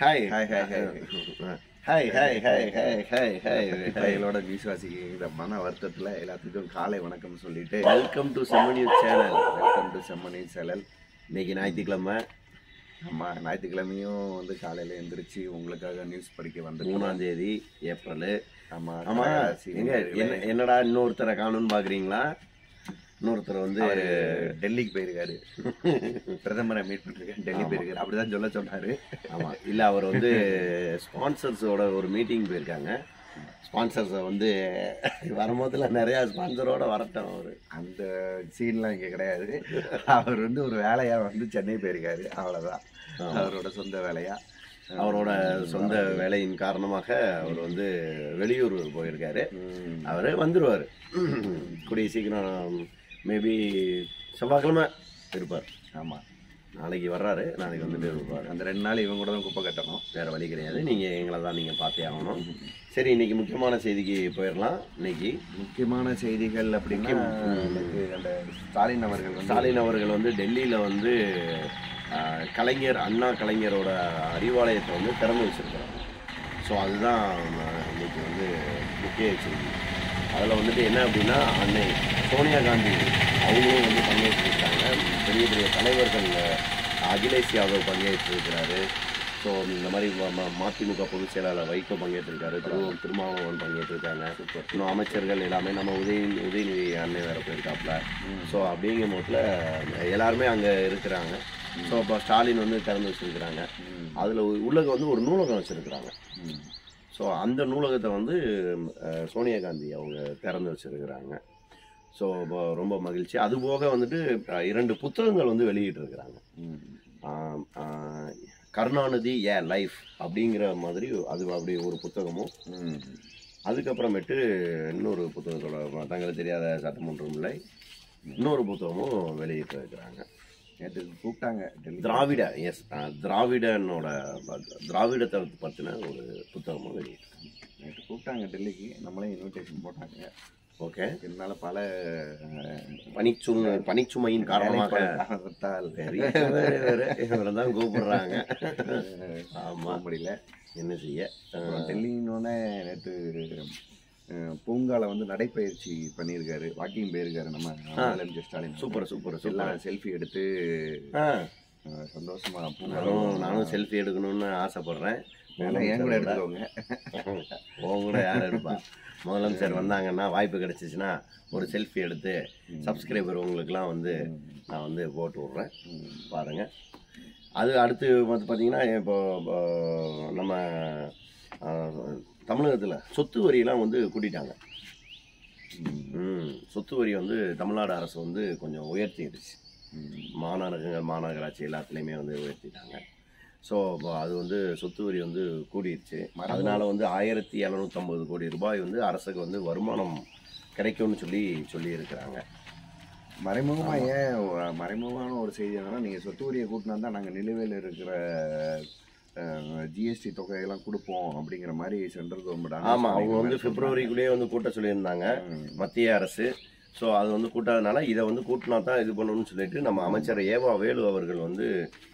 Hi hi hi hi hi hi hi hi hi hi hi எங்களோட விசுவாசிக்கிற மன வருத்தத்தில் எல்லாத்துக்கும் காலை வணக்கம் சொல்லிட்டு welcome to Semmani channel welcome to Semmani channel இன்னைக்கு ஞாயிற்றுக்கிழமை நம்ம ஞாயிற்றுக்கிழமையும் வந்து காலையில் எந்திரிச்சு உங்களுக்காக நியூஸ் படிக்க வந்து மூணாம் தேதி ஏப்ரல் ஆமா ஆமா கடகராசி எங்க என்ன என்னடா இன்னொருத்தரை காணும்னு பாக்குறீங்களா இன்னொருத்தர் வந்து அவரு டெல்லிக்கு போயிருக்காரு பிரதமரை மீட் பண்ணிருக்காரு டெல்லி போயிருக்காரு அப்படிதான் சொல்ல சொன்னாரு ஆமா இல்ல அவர் வந்து ஸ்பான்சர்ஸோட ஒரு மீட்டிங் போயிருக்காங்க ஸ்பான்சர்ஸை வந்து வரும்போதுல நிறைய ஸ்பான்சரோட வரட்டும் அவரு அந்த சீன்லாம் இங்கே கிடையாது அவர் வந்து ஒரு வேலையா வந்து சென்னை போயிருக்காரு அவ்வளவுதான் அவரோட சொந்த வேலையா அவரோட சொந்த வேலையின் காரணமாக அவர் வந்து வெளியூர் போயிருக்காரு ம். அவர் வந்துருவார் கூடிய சீக்கிரம் மேபி செவ்வாய்க்கிழமை இருப்பார் ஆமா நாளைக்கு வர்றாரு நாளைக்கு வந்துட்டு இருப்பார் அந்த ரெண்டு நாள் இவங்க கூட தான் குப்பை கட்டணும் வேற வழி கிடையாது நீங்க எங்களை தான் நீங்க பார்த்தே ஆகணும் சரி இன்னைக்கு முக்கியமான செய்திக்கு போயிடலாம் இன்னைக்கு முக்கியமான செய்திகள் அப்படின்னா எனக்கு அந்த ஸ்டாலின் அவர்கள் வந்து ஸ்டாலின் அவர்கள் வந்து டெல்லியில வந்து ஆஹ், கலைஞர் அண்ணா கலைஞரோட அறிவாலயத்தை வந்து திறந்து வச்சிருக்கிறாங்க ஸோ அதுதான் ஆஹ், இன்னைக்கு வந்து முக்கிய செய்தி அதில் வந்துட்டு என்ன அப்படின்னா அன்னை சோனியா காந்தி அவங்களும் வந்து பங்கேற்றிருக்காங்க பெரிய பெரிய தலைவர்கள் அகிலேஷ் யாதவ் பங்கேற்றிருக்கிறாரு ஸோ இந்த மாதிரி ம- ம- மதிமுக பொதுச் செயலாளர் வைகோ பங்கேற்றிருக்காரு திரு திருமாவளவன் பங்கேற்றிருக்காங்க இன்னும் அமைச்சர்கள் எல்லாமே நம்ம உதய உதயநிதி அண்ணன் வேற போயிருக்காப்புல ஸோ அப்படிங்கும் போதுல எல்லாருமே அங்கே இருக்கிறாங்க ஸோ இப்போ ஸ்டாலின் வந்து திறந்து வச்சிருக்கிறாங்க அதில் உள்ளக வந்து ஒரு நூலகம் வச்சிருக்கிறாங்க ம். ஸோ அந்த நூலகத்தை வந்து அஹ், சோனியா காந்தி அவங்க திறந்து வச்சிருக்கிறாங்க ஸோ ரொம்ப மகிழ்ச்சி அது போக வந்துட்டு அஹ், இரண்டு புத்தகங்கள் வந்து வெளியிட்டிருக்கிறாங்க ம். ஆம், ஆஹ், கருணாநிதி ஏ லைஃப் அப்படிங்கிற மாதிரி அது அப்படி ஒரு புத்தகமும் ம். அதுக்கப்புறமேட்டு இன்னொரு புத்தகத்தோட தங்களுக்கு தெரியாத சட்டமன்றம் இல்லை இன்னொரு புத்தகமும் வெளியிட்டிருக்கிறாங்க நேற்று கூப்பிட்டாங்க டெல்லி திராவிட எஸ் திராவிடனோட திராவிடத்தை பற்றின ஒரு புத்தகமும் வெளியிட்டிருக்காங்க நேற்று கூப்பிட்டாங்க டெல்லிக்கு நம்மளே இன்விடேஷன் போட்டாங்க ஓகே இருந்தாலும் பல அஹ், பனிச்சுமை பனிச்சுமையின் காரணமாக காரணத்தால் நிறைய பேர் வேறு இவரை தான் கூப்பிடுறாங்க ஆமா போக முடியல என்ன செய்ய அப்புறம் டெல்லின்னொன்னே நேற்று அஹ், பூங்கால வந்து நடைப்பயிற்சி பண்ணியிருக்காரு வாக்கிங் போயிருக்காரு நம்ம முதலமைச்சர் ஸ்டாலின் சூப்பர் சூப்பர் சூப்பர் எல்லாம் செல்ஃபி எடுத்து ஆ அஹ், சந்தோஷமா பூங்கால நானும் நானும் செல்ஃபி எடுக்கணும்னு ஆசைப்படுறேன் வேணா என் கூட எடுத்துக்கோங்க உன் கூட யார் எடுப்பா முதலமைச்சர் வந்தாங்கன்னா வாய்ப்பு கிடைச்சிச்சுன்னா ஒரு செல்ஃபி எடுத்து சப்ஸ்கிரைபர் உங்களுக்குலாம் வந்து நான் வந்து போட்டு விட்றேன் பாருங்க அது அடுத்து வந்து பார்த்தீங்கன்னா இப்போ இப்போ நம்ம தமிழகத்தில் சொத்து வரியெல்லாம் வந்து கூட்டிட்டாங்க ம் சொத்து வரி வந்து தமிழ்நாடு அரசு வந்து கொஞ்சம் உயர்த்திடுச்சு மாநகரங்கள் மாநகராட்சி எல்லாத்துலேயுமே வந்து உயர்த்திட்டாங்க ஸோ அது வந்து சொத்து வரி வந்து கூடிருச்சு அதனால வந்து ஆயிரத்தி எழுநூத்தம்பது கோடி ரூபாய் வந்து அரசுக்கு வந்து வருமானம் கிடைக்கும்னு சொல்லி சொல்லியிருக்கிறாங்க மறைமுகமா ஏன் ஒ- மறைமுகமான ஒரு செய்தி என்னன்னா நீங்க சொத்து வரியை கூட்டினா தான் நாங்க நிலுவையில் இருக்கிற ஜிஎஸ்டி தொகையெல்லாம் கொடுப்போம் அப்படிங்கிற மாதிரி சென்ட்ரல் கவர்மெண்ட் ஆமாம் அவங்க வந்து பிப்ரவரிக்குள்ளேயே வந்து கூட்ட சொல்லியிருந்தாங்க மத்திய அரசு ஸோ அது வந்து கூட்டாதனால இதை வந்து கூட்டினா தான் இது பண்ணணும்னு சொல்லிட்டு நம்ம அமைச்சர் ஏவா வேலு அவர்கள் வந்து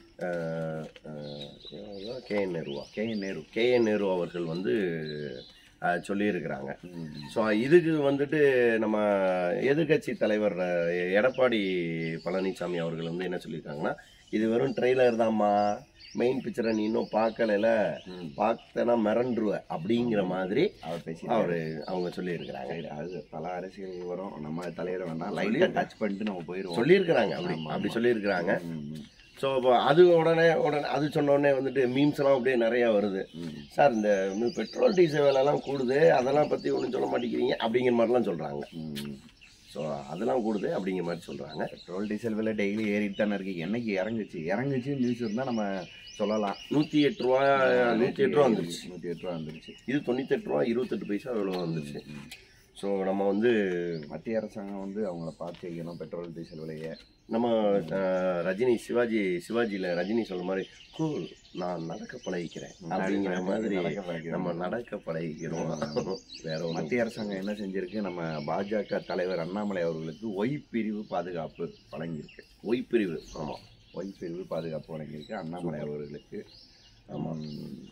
கே என் நேருவா K N Nehru K N Nehru அவர்கள் வந்து அஹ், சொல்லியிருக்கிறாங்க ஸோ இதுக்கு வந்துட்டு நம்ம எதிர்க்கட்சி தலைவர் அஹ், எடப்பாடி பழனிசாமி அவர்கள் வந்து என்ன சொல்லியிருக்காங்கன்னா இது வெறும் ட்ரெய்லர் தாம்மா மெயின் பிக்சரை நீ இன்னும் பார்க்கல பார்த்தனா மிரண்டுருவ அப்படிங்கிற மாதிரி அவர் பேசி அவர் அவங்க சொல்லியிருக்கிறாங்க சரி, அது பல அரசியல் வரும் நம்ம தலையிட வேணாம் லைட்டாக டச் பண்ணிட்டு நம்ம போயிடுவோம் சொல்லியிருக்கிறாங்க அப்படி அப்படி சொல்லியிருக்கிறாங்க ம், ம். ஸோ இப்போ அது உடனே உடனே அது சொன்ன உடனே வந்துட்டு மீம்ஸ் எல்லாம் அப்படியே நிறைய வருது சார் இந்த பெட்ரோல் டீசல் விலைலாம் கூடுது அதெல்லாம் பற்றி ஒன்றும் சொல்ல மாட்டேங்கிறீங்க அப்படிங்கிற மாதிரிலாம் சொல்கிறாங்க ம். ஸோ அதெல்லாம் கூடுது அப்படிங்கிற மாதிரி சொல்கிறாங்க பெட்ரோல் டீசல் விலை டெய்லி ஏறிட்டு தானே இருக்கு என்னைக்கு இறங்குச்சு இறங்குச்சு நியூஸ் இருந்தால் நம்ம சொல்லலாம் நூற்றி எட்டு ரூபா நூற்றி எட்டு ரூபா வந்துருச்சு நூற்றி எட்டு ரூபா வந்துருச்சு இது தொண்ணூத்தெட்டு ரூபா இருபத்தெட்டு பைசா எவ்வளோ வந்துருச்சு ஸோ நம்ம வந்து மத்திய அரசாங்கம் வந்து அவங்கள பார்த்து வைக்கணும் பெட்ரோல் டீசல் விலையை நம்ம அஹ், ரஜினி சிவாஜி சிவாஜியில் ரஜினி சொல்ற மாதிரி கூல் நான் நடக்க பழகிக்கிறேன் அப்படிங்கிற மாதிரி நடக்க பழகிக்கிறோம். நம்ம நடக்க பழகிக்கிறோம் வேற ஒன்றும் மத்திய அரசாங்கம் என்ன செஞ்சிருக்கு நம்ம பாஜக தலைவர் அண்ணாமலை அவர்களுக்கு ஒய் பிரிவு பாதுகாப்பு வழங்கியிருக்கு ஒய்பிரிவு ஆமாம் ஒய் பிரிவு பாதுகாப்பு வழங்கியிருக்கு அண்ணாமலை அவர்களுக்கு ஆமாம்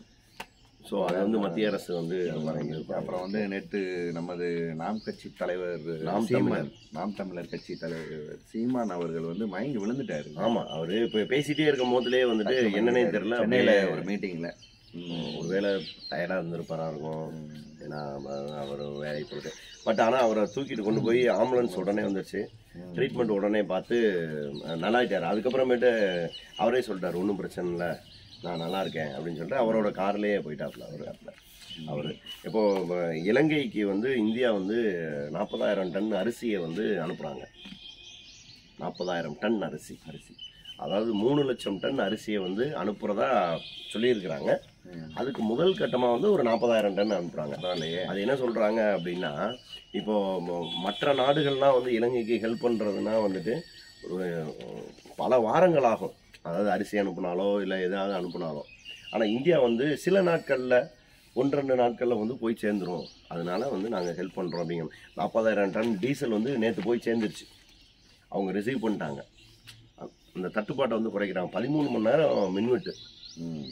ஸோ அது வந்து மத்திய அரசு வந்து வழங்கியிருப்பாங்க அப்புறம் வந்து நேற்று நமது நாம் கட்சி தலைவர் நாம் சீமான் நாம் தமிழர் கட்சி தலைவர் சீமான் அவர்கள் வந்து மயங்கி விழுந்துட்டாரு ஆமா அவரு இப்போ பேசிட்டே இருக்கும் போதுலயே வந்துட்டு என்னன்னே தெரியல சென்னையில அப்படியே ஒரு மீட்டிங்ல ஒருவேளை டயர்டாக இருந்திருப்பாரா இருக்கும் ஏன்னா அவ- அவர் வேலை போட்டு பட் ஆனால் அவரை தூக்கிட்டு கொண்டு போய் ஆம்புலன்ஸ் உடனே வந்துருச்சு ட்ரீட்மெண்ட் உடனே பார்த்து அஹ், நல்லாயிட்டார் அதுக்கப்புறமேட்டு அவரே சொல்லிட்டார் ஒன்றும் பிரச்சனை இல்லை நான் நல்லா இருக்கேன் அப்படின்னு சொல்லிட்டு அவரோட கார்லேயே போயிட்டாப்ல அவர் அவர் இப்போ அஹ், இலங்கைக்கு வந்து இந்தியா வந்து நாற்பதாயிரம் டன் அரிசியை வந்து அனுப்புகிறாங்க நாற்பதாயிரம் டன் அரிசி அரிசி அதாவது மூணு லட்சம் டன் அரிசியை வந்து அனுப்புறதா சொல்லியிருக்கிறாங்க அதுக்கு முதல் கட்டமாக வந்து ஒரு நாற்பதாயிரம் டன் அனுப்புகிறாங்க பரவாயில்லையே அது என்ன சொல்கிறாங்க அப்படின்னா இப்போ ம- மற்ற நாடுகள்லாம் வந்து இலங்கைக்கு ஹெல்ப் பண்ணுறதுனா வந்துட்டு ஒரு பல வாரங்கள் ஆகும் அதாவது அரிசி அனுப்புனாலோ இல்லை எதாவது அனுப்புனாலோ ஆனால் இந்தியா வந்து சில நாட்களில் ஒன்று ரெண்டு நாட்களில் வந்து போய் சேர்ந்துரும் அதனால வந்து நாங்கள் ஹெல்ப் பண்ணுறோம் அப்படிங்கிற நாற்பதாயிரம் டன் டீசல் வந்து நேற்று போய் சேர்ந்துருச்சு அவங்க ரிசீவ் பண்ணிட்டாங்க அ- அந்த தட்டுப்பாட்டை வந்து குறைக்கிறாங்க பதிமூணு மணி நேரம் மின்வெட்டு ம்.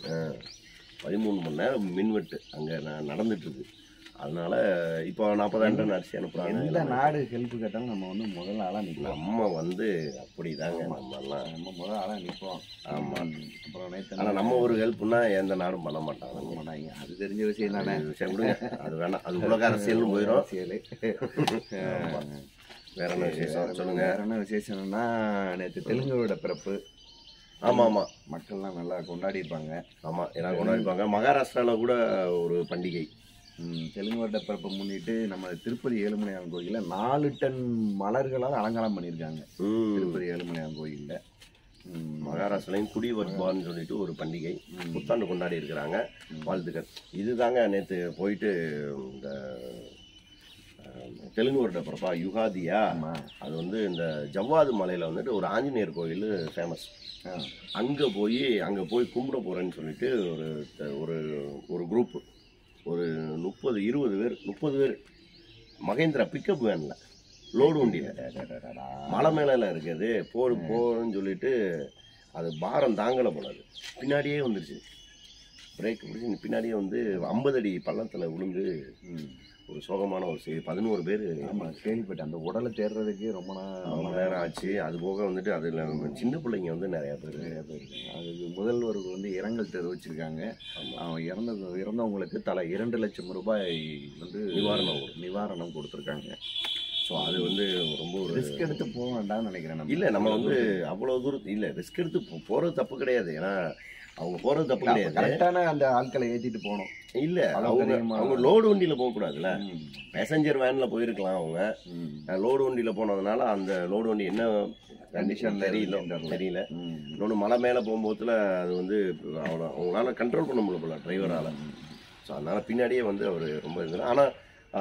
பதிமூணு மணி நேரம் மின்வெட்டு அங்கே நடந்துட்டு இருக்கு அதனால இப்போ நாற்பதாயிரம் டன் அரிசி எந்த அனுப்புகிறாங்க நாடு ஹெல்ப் கேட்டாலும் நம்ம வந்து முதல் ஆளா நிக்கலாம் நம்ம வந்து அப்படிதாங்க நம்ம எல்லாம் நம்ம முதல் ஆளா நிற்போம் ஆமா. அப்புறம் நேற்று ஆனால் நம்ம ஒரு ஹெல்ப்னா எந்த நாடும் பண்ண மாட்டாங்க பண்ண மாட்டாங்க அது தெரிஞ்ச விஷயம் தானே அது சரி விடுங்க அது வேணாம் அது உலக அரசியல்னு போயிடும் அரசியலு. ஆமா. வேற என்ன விசேஷம் சொல்லுங்க வேற என்ன விசேஷம்னா நேற்று தெலுங்கோட பிறப்பு ஆமா ஆமா மக்கள்லாம் நல்லா கொண்டாடி இருப்பாங்க ஆமா எல்லாம் கொண்டாடிப்பாங்க மகாராஷ்டிரால கூட ஒரு பண்டிகை ம், தெலுங்கு வருட பிறப்பை முன்னிட்டு நம்ம திருப்பதி ஏழுமலையான் கோயிலில் நாலு டன் மலர்களால் அலங்காரம் பண்ணியிருக்காங்க ம். திருப்பதி ஏழுமலையான் கோயிலில் மகாராஷ்டிராலையும் குடி வர்பான்னு சொல்லிட்டு ஒரு பண்டிகை புத்தாண்டு கொண்டாடி இருக்கிறாங்க வாழ்த்துக்கள் இதுதாங்க நேற்று போயிட்டு இந்த அஹ், தெலுங்கு வருட பிறப்பா யுகாதியா அது வந்து இந்த ஜவ்வாது மலையில் வந்துட்டு ஒரு ஆஞ்சநேயர் கோயில் ஃபேமஸ் அங்கே போய் அங்கே போய் கும்பிட போகிறேன்னு சொல்லிட்டு ஒரு ஒரு ஒரு குரூப்பு ஒரு முப்பது இருபது பேர் முப்பது பேர் மகேந்திரா பிக்கப் வேனில் லோடு வண்டியில் மலை மேலே இருக்குது போடு போன்னு சொல்லிட்டு அது பாரம் தாங்கலை போல அது பின்னாடியே வந்துருச்சு பிரேக் பிடிச்சி பின்னாடியே வந்து ஐம்பது அடி பள்ளத்தில் விழுந்து ஒரு சோகமான ஒரு செய்தி பதினோரு பேர் ஆமாம் கேள்விப்பட்டேன் அந்த உடலை தேடுறதுக்கே ரொம்ப ரொம்ப நாள் நேரம் ஆச்சு அது போக வந்துட்டு அதில் சின்ன பிள்ளைங்க வந்து நிறையா பேர் நிறைய பேர் இருக்காங்க. அதுக்கு முதல்வர்கள் வந்து இரங்கல் தெரிவிச்சிருக்காங்க அவன் இறந்த இறந்தவங்களுக்கு தலா இரண்டு லட்சம் ரூபாய் வந்து நிவாரணம் நிவாரணம் கொடுத்துருக்காங்க ஸோ அது வந்து ரொம்ப ஒரு ரிஸ்க் எடுத்து போக வேண்டாம்னு நினைக்கிறேன் நம்ம இல்லை நம்ம வந்து அவ்வளோ தூரத்து இல்லை ரிஸ்க் எடுத்து போ- போறது தப்பு கிடையாது ஏன்னா அவங்க போறது தப்பு கிடையாது கரெக்டான அந்த ஆட்களை ஏற்றிட்டு போகணும் இல்லை அளவு அவங்க அதிகமா- அவங்க லோடு வண்டியில் போகக்கூடாதுல்ல ம். பேசஞ்சர் வேனில் போயிருக்கலாம் அவங்க ம். லோடு வண்டியில் போனதுனால அந்த லோடு வண்டி என்ன Condition கண்டிஷன் ல தெரியல இருக்குன்னு தெரியல ம். இன்னொன்று மலை மேலே போகும்போதுல அது வந்து அவ்வளோ அவங்களால கண்ட்ரோல் பண்ண முடியல போல டிரைவரால் ஸோ அதனால் பின்னாடியே வந்து அவர் ரொம்ப இது ஆனால்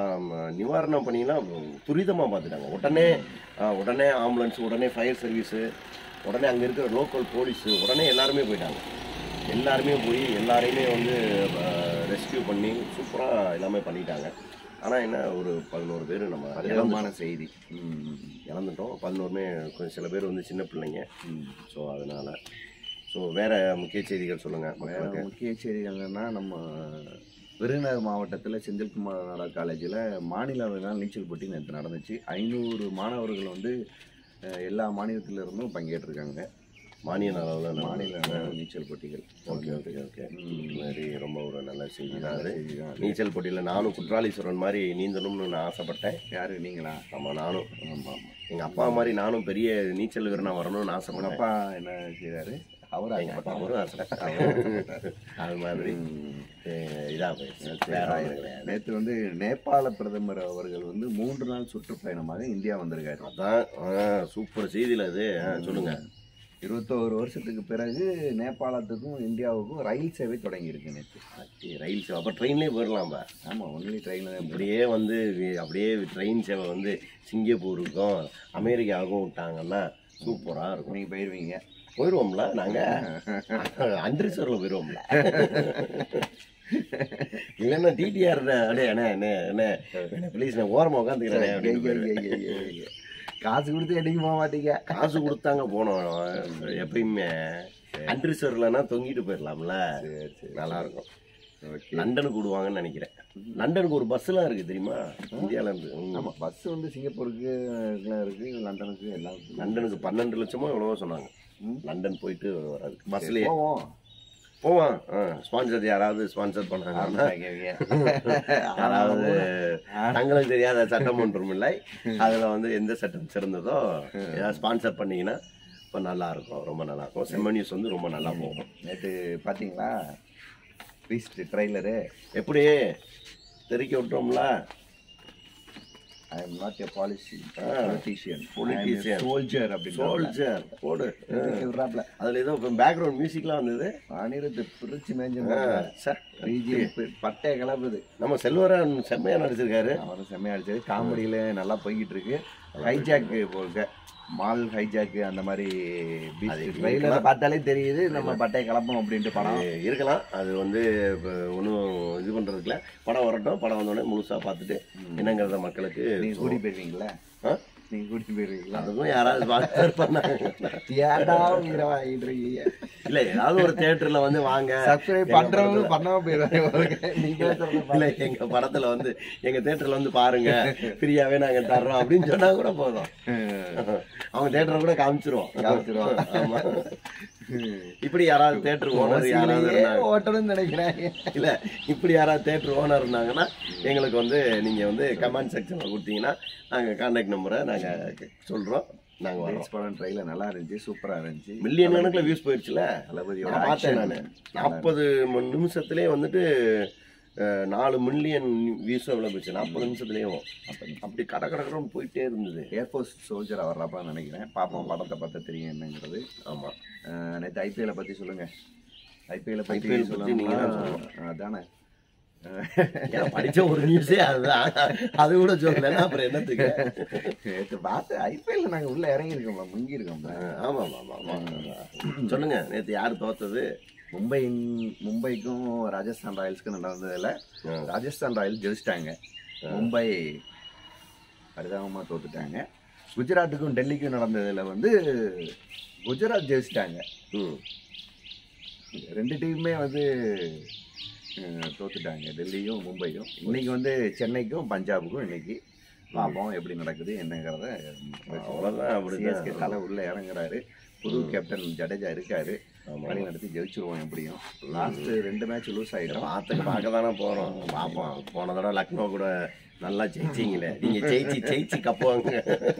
நிவாரணம் பண்ணிலாம் துரிதமாக பார்த்துட்டாங்க உடனே ஆ, உடனே ஆம்புலன்ஸ் உடனே ஃபயர் சர்வீஸு உடனே அங்கே இருக்கிற லோக்கல் போலீஸு உடனே எல்லாருமே போயிட்டாங்க எல்லாருமே போய் எல்லாரையுமே வந்து ரெஸ்கியூ பண்ணி சூப்பராக எல்லாமே பண்ணிட்டாங்க ஆனால் என்ன ஒரு பதினோரு பேர் நம்ம இழந்துட்டோம். பரிதாபமான செய்தி ம். இழந்துட்டோம் பதினோருமே கொஞ்சம் சில பேர் வந்து சின்ன பிள்ளைங்க ம். ஸோ அதனால் ஸோ வேற முக்கிய செய்திகள் சொல்லுங்கள் வேற மக்களுக்கு முக்கிய செய்திகள் என்னன்னா நம்ம விருதுநகர் மாவட்டத்தில் செந்தில்குமார் காலேஜில் மாநில அளவிலான நீச்சல் போட்டி நேற்று நடந்துச்சு ஐநூறு மாணவர்கள் வந்து அஹ், எல்லா மாநிலத்தில இருந்தும் பங்கேற்றிருக்காங்க மானிய அளவில் மாநில அளவிலான நீச்சல் போட்டிகள் ஓகே ஓகே ஓகே மாதிரி ரொம்ப ஒரு நல்ல செய்தி தான் நல்ல அது செய்தி தான் அது. நீச்சல் போட்டியில் நானும் குற்றாலீஸ்வரன் மாதிரி நீந்தணும்னு நான் ஆசைப்பட்டேன் யாரு நீங்களா ஆமாம் நானும் ஆமாம் ஆமாம் எங்கள் அப்பா மாதிரி நானும் பெரிய நீச்சல் வீரனா வரணும்னு உங்க ஆசைப்பட்டேன் அப்பா என்ன செய்றாரு அவர் எங்கள் அப்பா ஆசைப்பட்டாரு அவரும் ஆசைப்பட்டார் அது மாதிரி ம். இதாக போயிடுச்சு வேற ஒண்ணும் கிடையாது நேற்று வந்து நேபாள பிரதமர் அவர்கள் வந்து மூன்று நாள் சுற்றுப்பயணமாக இந்தியா வந்திருக்காரு அதான் ஆ, சூப்பர் செய்தியில் அது ஆ, சொல்லுங்க இருபத்தோரு வருஷத்துக்கு பிறகு நேபாளத்துக்கும் இந்தியாவுக்கும் ரயில் சேவை தொடங்கியிருக்கு நேற்று அச்சி, ரயில் சேவை அப்போ ட்ரெயின்லேயே போயிடலாம்பா ஆமாம் ஒன்லி ட்ரெயினில் தான் அப்படியே வந்து வி- அப்படியே ட்ரெயின் சேவை வந்து சிங்கப்பூருக்கும் அமெரிக்காவுக்கும் விட்டாங்கன்னா சூப்பராக இருக்கும் நீங்கள் போயிடுவீங்க போயிடுவோம்ல நாங்கள் அன்ரிசர்வில் போயிடுவோம்ல இல்லைன்னா டிடிஆர் அடே அண்ணே அண்ணே அண்ணே அண்ணே ப்ளீஸ் நான் ஓரமாக உட்காந்துக்கிறேன் அப்படின்னு போயிடுவேன். காசு கொடுத்து என்னைக்கு போக மாட்டீங்க காசு கொடுத்தாங்க போனோம் எப்பயுமே அன்ரிசர்வ்லனா தொங்கிட்டு போயிடலாம்ல சரி சரி நல்லா இருக்கும் ஓகே லண்டனுக்கு விடுவாங்கன்னு நினைக்கிறேன் லண்டனுக்கு ஒரு பஸ்லாம் இருக்கு தெரியுமா இந்தியால இருந்து ம். ஆமா பஸ் வந்து சிங்கப்பூருக்கு எல்லாம் இருக்கு லண்டனுக்கு எல்லாம் இருக்கு. லண்டனுக்கு பன்னெண்டு லட்சமோ எவ்வளவோ சொன்னாங்க ம். லண்டன் போயிட்டு வராது பஸ்லயே போவோம் போவான் ஸ்பான்சர் யாராவது ஸ்பான்சர் பண்ணாங்கன்னா யாராவது தங்களுக்கு தெரியாத சட்டம் ஒன்றும் இல்லை அதுல வந்து எந்த சட்டம் சிறந்ததோ ஏதாவது ஸ்பான்சர் பண்ணீங்கன்னா இப்போ நல்லா இருக்கும் ரொம்ப நல்லா இருக்கும் செம்ம நியூஸ் வந்து ரொம்ப நல்லா போகும் நேற்று பார்த்தீங்களா பீஸ்ட் ட்ரைலரு எப்படி தெறிக்க விட்டோம்ல I am not a policy Ah. Politician Politician. Soldier அப்படின்னு சோல்ஜர் போடு விடுறாப்ல அதுல ஏதோ பேக்ரவுண்ட் மியூசிக்லாம் வந்தது அனிருத்து பிரிச்சு மேஞ்சு ஆ, சே. பிஜிஎம் பட்டை கிளப்புது நம்ம செல்வரன் செம்மையா நடிச்சிருக்காரு அவரும் செம்மையா அடிச்சது காமெடியில நல்லா போய்கிட்டு இருக்கு ஹைஜாக்கு போக மால் ஹைஜாக்கு அந்த மாதிரி அது ட்ரெயிலரை பார்த்தாலே தெரியுது நம்ம பட்டை கிளப்போம் அப்படின்ட்டு படம் அது இருக்கலாம் அது வந்து ஒன்றும் இது பண்றதுக்குல படம் வரட்டும் படம் வந்தோடனே முழுசா பார்த்துட்டு என்னங்கிறத மக்களுக்கு நீங்க கூட்டி போயிருவீங்களா ஆ? நீங்க கூட்டி போயிருவீங்களா அதுக்கும் யாராவது ஸ்பான்சர் பண்ணாங்க ஏடா உயிரை வாங்கிட்டு இருக்கீங்க இல்ல ஏதாவது ஒரு தியேட்டர்ல வந்து வாங்க சப்ஸ்கிரைப் பண்றவங்க பண்ணாம போயிருவாங்க நீங்க சொல்றது இல்ல எங்க படத்துல வந்து எங்க தியேட்டர்ல வந்து பாருங்க ஃப்ரீயாவே நாங்க தர்றோம் அப்படின்னு சொன்னா கூட போதும் அவங்க தியேட்டரை கூட காமிச்சிருவோம் காமிச்சிருவோம். ஆமா இப்படி யாராவது தியேட்டர் ஓனர் யாராவது இருந்தாங்க ஓட்டணும்னு நினைக்கிறேன் இல்ல இப்படி யாராவது தேட்டர் ஓனர் இருந்தாங்கன்னா எங்களுக்கு வந்து நீங்க வந்து கமெண்ட் செக்ஷன்ல கொடுத்தீங்கன்னா நாங்க கான்டாக்ட் நம்பரை நாங்க சொல்றோம் நாங்க வரோம் Thanks படம் ட்ரெயிலர் நல்லா இருந்துச்சு சூப்பரா இருந்துச்சு மில்லியன் கணக்குல வியூஸ் போயிடுச்சுல தளபதியோட நான் பார்த்தேன் action நான் நாற்பது நிமிஷத்துலேயே வந்துட்டு அஹ், நாலு மில்லியன் வியூஸ் எவ்வளோ போச்சு நாற்பது நிமிஷத்துலேயும் அப்படி கட கடக்கடன்னு போயிட்டே இருந்தது ஏர்ஃபோர்ஸ் சோல்ஜர் வர்றப்பான்னு நினைக்கிறேன் பார்ப்போம் படத்தை பார்த்தா தெரியும் என்னங்கிறது ஆமா அஹ் நேத்து ஐபிஎல்லை பத்தி சொல்லுங்க ஐபிஎல்லை IPL பத்தி பத்தி நீங்க தான் சொல்லணும் அதானே ஏன்னா படிச்ச ஒரு நியூஸே அதுதான் அது கூட சொல்லலைன்னா அப்புறம் என்னத்துக்கு நேற்று பார்த்து ஐபிஎல்ல நாங்க உள்ள இறங்கி இருக்கோம் முங்கி இருக்கோம் அஹ், ஆமா ஆமா ஆமா ஆமா சொல்லுங்க நேத்து யார் தோத்தது மும்பை மும்பைக்கும் ராஜஸ்தான் ராயல்ஸ்க்கும் நடந்ததுல ஆ. ராஜஸ்தான் ராயல்ஸ் ஜெயிச்சிட்டாங்க மும்பை பரிதாபமாக தோத்துட்டாங்க குஜராத்துக்கும் டெல்லிக்கும் நடந்ததுல வந்து குஜராத் ஜெயிச்சிட்டாங்க ம் ரெண்டு டீமுமே வந்து அஹ், தோத்துட்டாங்க டெல்லியும் மும்பையும் இன்னைக்கு வந்து சென்னைக்கும் பஞ்சாபுக்கும் இன்னைக்கு பார்ப்போம் எப்படி நடக்குது என்னங்கிறத அவ்வளவுதான் அப்படிதான். சிஎஸ்கே தலை உள்ள இறங்குறாரு புது கேப்டன் ஜடேஜா இருக்காரு ஆமா. வழி நடத்தி ஜெயிச்சிருவோம் எப்படியும் லாஸ்ட் ரெண்டு மேட்ச் லூஸ் ஆயிடும் பார்த்துட்டு பார்க்க தானே போறோம் பார்ப்போம் போன தடவை லக்னோ கூட நல்லா ஜெயிச்சிங்களே நீங்க ஜெயிச்சு ஜெயிச்சு கப்புவாங்க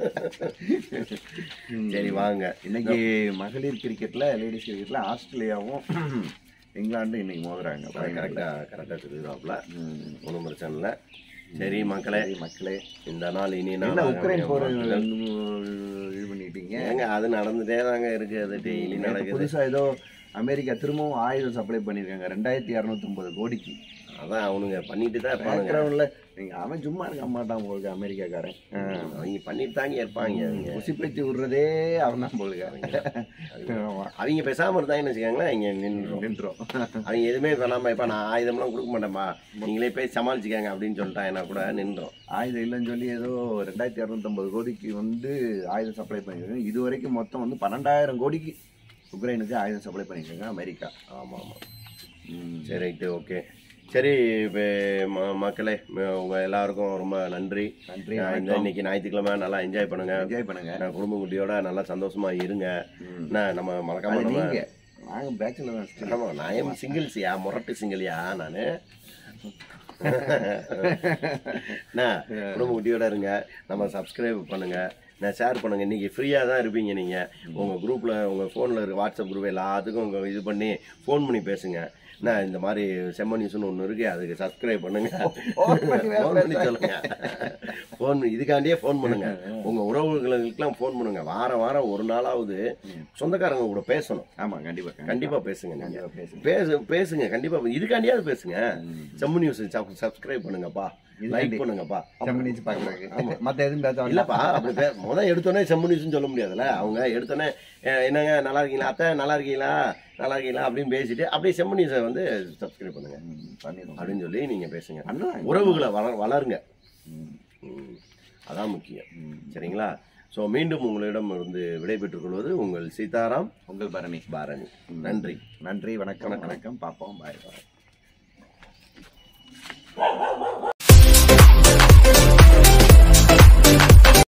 சரி வாங்க இன்னைக்கு மகளிர் கிரிக்கெட்ல லேடிஸ் கிரிக்கெட்ல ஆஸ்திரேலியாவும் இங்கிலாந்து இன்னைக்கு மோதுறாங்க கரெக்டா கரெக்டா சொல்லிடுவாப்ல ம். ஒன்றும் பிரச்சனை இல்லை சரி மக்களே சரி, மக்களே இந்த நாள் இனி என்ன நாளாக உக்ரைன் போர் வாழ்த்துக்கள். இது பண்ணிட்டீங்க ஏங்க அது நடந்துட்டே தாங்க இருக்கு அது டெய்லி நேத்து நடக்குது புதுசா ஏதோ அமெரிக்கா திரும்பவும் ஆயுதம் சப்ளை பண்ணிருக்காங்க ரெண்டாயிரத்தி இரநூத்தொம்பது கோடிக்கு அதான் அவனுங்க பண்ணிட்டு தான் இருப்பானுங்க பேக்ரவுண்ட்ல நீங்க அவன் சும்மா இருக்க மாட்டான் போலுக்கு அமெரிக்காக்காரன் அவங்க பண்ணிட்டு தாங்க இருப்பாங்க அவங்க குசி பேச்சு விடுறதே அவன் தான் போலுக்கு ஆமா அவங்க பேசாம இருந்தாங்கன்னு வச்சுக்கோங்களேன் இங்க நின்றோம் நின்றோம் அவங்க எதுவுமே பண்ணாம இப்ப நான் ஆயுதம்லாம் கொடுக்க மாட்டேன்ப்பா நீங்களே போய் சமாளிச்சுக்கங்க அப்படின்னு சொல்லிட்டாங்கன்னா கூட நின்றோம் ஆயுதம் இல்லைன்னு சொல்லி ஏதோ ரெண்டாயிரத்தி இரநூத்தம்பது கோடிக்கு வந்து ஆயுதம் சப்ளை பண்ணிருக்காங்க இது வரைக்கும் மொத்தம் வந்து பன்னெண்டாயிரம் கோடிக்கு உக்ரைனுக்கு ஆயுதம் சப்ளை பண்ணியிருக்காங்க அமெரிக்கா ஆமா ஆமா ம். சரி ரைட்டு ஓகே சரி இப்போ ம மக்களே ம- உங்க எல்லாருக்கும் ரொம்ப நன்றி நன்றி அஹ் இந்த இன்னைக்கு ஞாயிற்றுக்கிழமை நல்லா என்ஜாய் பண்ணுங்க என்ஜாய் பண்ணுங்க நான் குடும்ப குட்டியோட நல்லா சந்தோஷமா இருங்க ம். என்ன நம்ம மறக்காம அது நம்ம நீங்க நாங்க பேச்சுலர் தான் still. ஆமா நான் ஏன் சிங்கிள்ஸ்யா முரட்டு சிங்கிள்யா நானு என்ன குடும்ப குட்டியோட இருங்க நம்ம சப்ஸ்கிரைப் பண்ணுங்க நான் ஷேர் பண்ணுங்க இன்னைக்கு ஃப்ரீயாக தான் இருப்பீங்க நீங்க உங்க குரூப்ல உங்க ஃபோனில் இருக்க வாட்ஸ்அப் குரூப் எல்லாத்துக்கும் உங்க இது பண்ணி ஃபோன் பண்ணி பேசுங்க என்ன இந்த மாதிரி செம்ம நியூஸ்னு ஒன்று இருக்கு அதுக்கு சப்ஸ்கிரைப் பண்ணுங்க Phone பண்ணி வேற ஃபோன் பண்ணி சொல்லுங்க ஃபோன் இதுக்காண்டியே ஃபோன் பண்ணுங்க உங்க உறவுகளுக்கெல்லாம் ஃபோன் பண்ணுங்க வாரம் வாரம் ஒரு நாளாவது சொந்தக்காரங்க கூட பேசணும் ஆமா கண்டிப்பா கண்டிப்பா பேசுங்க நீங்க கண்டிப்பா பேசுங்க பேசு பேசுங்க கண்டிப்பா இதுக்காண்டியாவது பேசுங்க செம்மு நியூஸ் சப்ஸ்கிரைப் பண்ணுங்கப்பா லைக் பண்ணுங்கப்பா செம்ம நியூஸ் பாக்குறாங்க மத்த எதுவும் பேச வேண்டாம். இல்லப்பா அப்படி பே முதல் எடுத்தோடனே செம்மு நியூஸ்னு சொல்ல முடியாதுல்ல அவங்க எடுத்தோடனே "அஹ், என்னங்க நல்லா இருக்கீங்களா அத்தை நல்லா இருக்கீங்களா நல்லா இருக்கீங்களா அப்படின்னு பேசிட்டு அப்படியே செம்மு நியூஸை வந்து சப்ஸ்கிரைப் பண்ணுங்க ம், பண்ணிடுவோம் அப்படின்னு சொல்லி நீங்க பேசுங்க அண்ணா உறவுகளை வளர் வளருங்க ம், ம், அதான் முக்கியம் ம். சரிங்களா ஸோ மீண்டும் உங்களிடம் இருந்து விடைபெற்றுக் கொள்வது உங்கள் சீதாராம் உங்கள் பரணி பாரணி நன்றி நன்றி வணக்கம் வணக்கம். வணக்கம் பார்ப்போம் பாய் பாய்